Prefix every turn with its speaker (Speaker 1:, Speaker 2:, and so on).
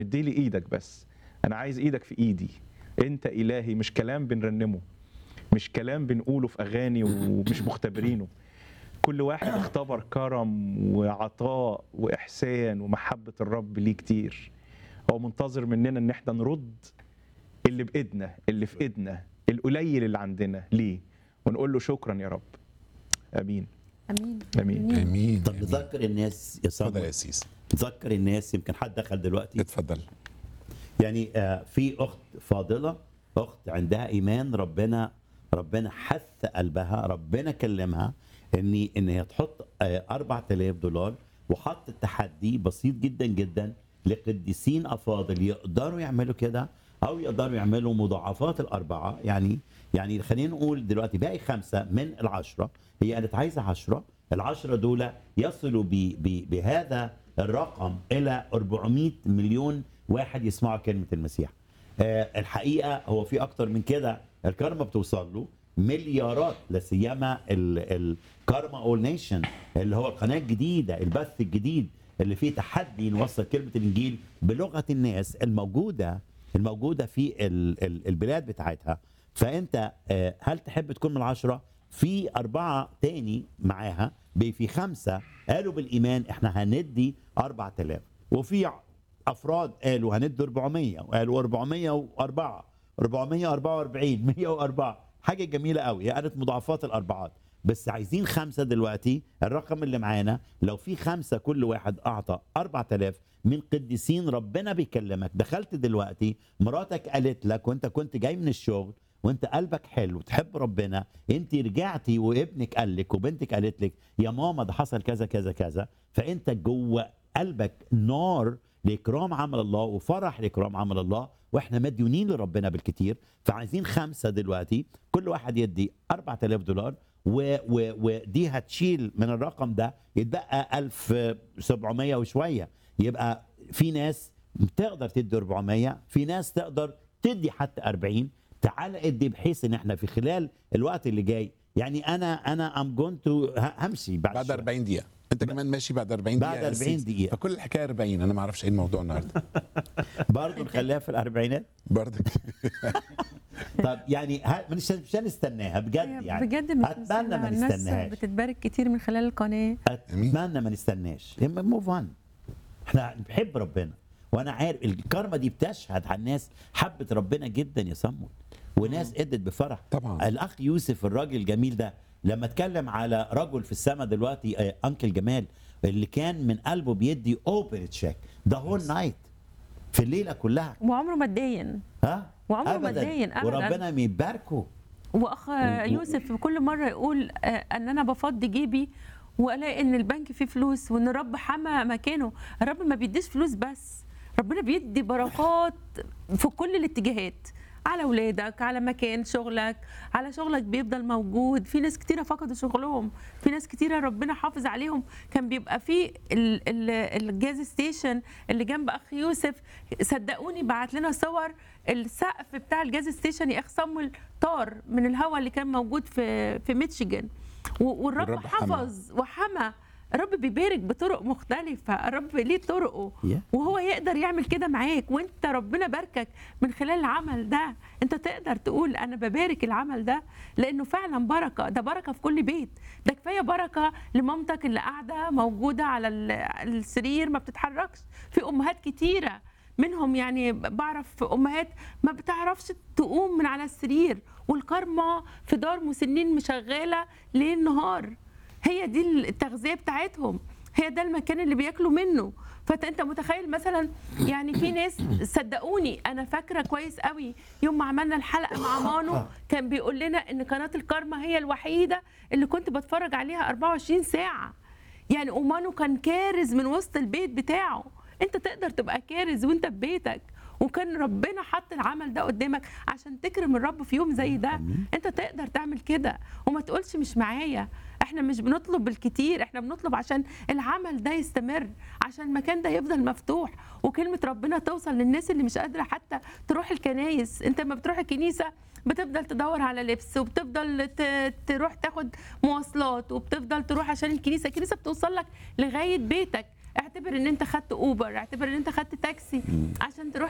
Speaker 1: اديلي ايدك بس انا عايز ايدك في ايدي انت الهي مش كلام بنرنمه مش كلام بنقوله في اغاني ومش مختبرينه كل واحد اختبر كرم وعطاء واحسان ومحبه الرب ليه كتير هو منتظر مننا ان احنا نرد اللي بايدنا اللي في ايدنا القليل اللي عندنا ليه ونقول له شكرا يا رب امين
Speaker 2: امين
Speaker 1: امين
Speaker 3: امين
Speaker 4: طب
Speaker 3: آمين.
Speaker 4: نذكر الناس يا
Speaker 3: اتفضل
Speaker 4: صابر
Speaker 3: يا سيس
Speaker 4: نذكر الناس يمكن حد دخل دلوقتي
Speaker 3: اتفضل
Speaker 4: يعني آه، في اخت فاضله اخت عندها ايمان ربنا ربنا حث قلبها ربنا كلمها ان ان هي تحط آه، 4000 دولار وحط تحدي بسيط جدا جدا لقديسين افاضل يقدروا يعملوا كده او يقدروا يعملوا مضاعفات الاربعه يعني يعني خلينا نقول دلوقتي باقي خمسه من العشره هي قالت عايزه عشره العشره دول يصلوا ب ب بهذا الرقم الى 400 مليون واحد يسمعوا كلمه المسيح آه، الحقيقه هو في اكتر من كده الكارما بتوصل له مليارات لا سيما الكارما اول نيشن اللي هو القناه الجديده البث الجديد اللي فيه تحدي نوصل كلمه الانجيل بلغه الناس الموجوده الموجوده في ال- ال- البلاد بتاعتها فانت آه، هل تحب تكون من العشره في اربعه تاني معاها بي- في خمسه قالوا بالايمان احنا هندي 4000 وفي افراد قالوا هندي 400 وقالوا 404 444 104 حاجه جميله قوي هي قالت مضاعفات الاربعات بس عايزين خمسه دلوقتي الرقم اللي معانا لو في خمسه كل واحد اعطى 4000 من قديسين ربنا بيكلمك دخلت دلوقتي مراتك قالت لك وانت كنت جاي من الشغل وانت قلبك حلو وتحب ربنا انت رجعتي وابنك قال لك وبنتك قالت لك يا ماما ده حصل كذا كذا كذا فانت جوه قلبك نار لاكرام عمل الله وفرح لاكرام عمل الله واحنا مديونين لربنا بالكتير فعايزين خمسه دلوقتي كل واحد يدي 4000 دولار و- و- ودي هتشيل من الرقم ده يتبقى 1700 وشويه يبقى في ناس تقدر تدي 400 في ناس تقدر تدي حتى 40 تعال ادي بحيث ان احنا في خلال الوقت اللي جاي يعني انا انا ام جون تو همشي بعد,
Speaker 3: بعد
Speaker 4: شوية.
Speaker 3: 40 دقيقة انت كمان ماشي بعد 40 دقيقة
Speaker 4: بعد
Speaker 3: يا
Speaker 4: 40
Speaker 3: سيس.
Speaker 4: دقيقة.
Speaker 3: فكل الحكاية 40 انا ما اعرفش ايه الموضوع النهارده
Speaker 4: برضه نخليها في الاربعينات
Speaker 3: برضك
Speaker 4: طب يعني ها- مش مش هنستناها بجد يعني
Speaker 2: بجد مش
Speaker 4: اتمنى
Speaker 2: مستاهلة.
Speaker 4: ما
Speaker 2: الناس
Speaker 4: نستناهاش
Speaker 2: بتتبارك كتير من خلال القناه
Speaker 4: اتمنى ما نستناش موف اون احنا بنحب ربنا وانا عارف الكارما دي بتشهد على الناس حبت ربنا جدا يا صمود وناس ادت بفرح
Speaker 3: طبعا.
Speaker 4: الاخ يوسف الراجل الجميل ده لما اتكلم على رجل في السماء دلوقتي آه، انكل جمال اللي كان من قلبه بيدي اوبن تشيك ذا هول نايت في الليله كلها
Speaker 2: وعمره ما اتدين
Speaker 4: ها
Speaker 2: وعمره ما اتدين أبداً.
Speaker 4: وربنا يباركه
Speaker 2: واخ يوسف كل مره يقول آه، ان انا بفضي جيبي والاقي ان البنك فيه فلوس وان الرب حمى مكانه الرب ما بيديش فلوس بس ربنا بيدي بركات في كل الاتجاهات على اولادك على مكان شغلك على شغلك بيفضل موجود في ناس كتيره فقدوا شغلهم في ناس كتيره ربنا حافظ عليهم كان بيبقى في ال- ال- الجاز ستيشن اللي جنب اخ يوسف صدقوني بعت لنا صور السقف بتاع الجاز ستيشن يا اخ صمول طار من الهواء اللي كان موجود في في ميتشيجن و- والرب
Speaker 3: الرب حمى.
Speaker 2: حفظ وحمى الرب بيبارك بطرق مختلفة الرب ليه طرقه
Speaker 4: Yeah.
Speaker 2: وهو يقدر يعمل كده معاك وانت ربنا باركك من خلال العمل ده انت تقدر تقول انا ببارك العمل ده لانه فعلا بركة ده بركة في كل بيت ده كفاية بركة لمامتك اللي قاعدة موجودة على ال- السرير ما بتتحركش في امهات كتيرة منهم يعني بعرف امهات ما بتعرفش تقوم من على السرير والكرمة في دار مسنين مشغلة ليل نهار هي دي التغذيه بتاعتهم هي ده المكان اللي بياكلوا منه فانت متخيل مثلا يعني في ناس صدقوني انا فاكره كويس قوي يوم ما عملنا الحلقه مع مانو كان بيقول لنا ان قناه الكارما هي الوحيده اللي كنت بتفرج عليها 24 ساعه يعني ومانو كان كارز من وسط البيت بتاعه انت تقدر تبقى كارز وانت في بيتك وكان ربنا حط العمل ده قدامك عشان تكرم الرب في يوم زي ده انت تقدر تعمل كده وما تقولش مش معايا احنا مش بنطلب بالكتير احنا بنطلب عشان العمل ده يستمر عشان المكان ده يفضل مفتوح وكلمة ربنا توصل للناس اللي مش قادرة حتى تروح الكنايس انت لما بتروح الكنيسة بتفضل تدور على لبس وبتفضل ت- تروح تاخد مواصلات وبتفضل تروح عشان الكنيسة الكنيسة بتوصل لك لغاية بيتك اعتبر ان انت خدت اوبر اعتبر ان انت خدت تاكسي عشان تروح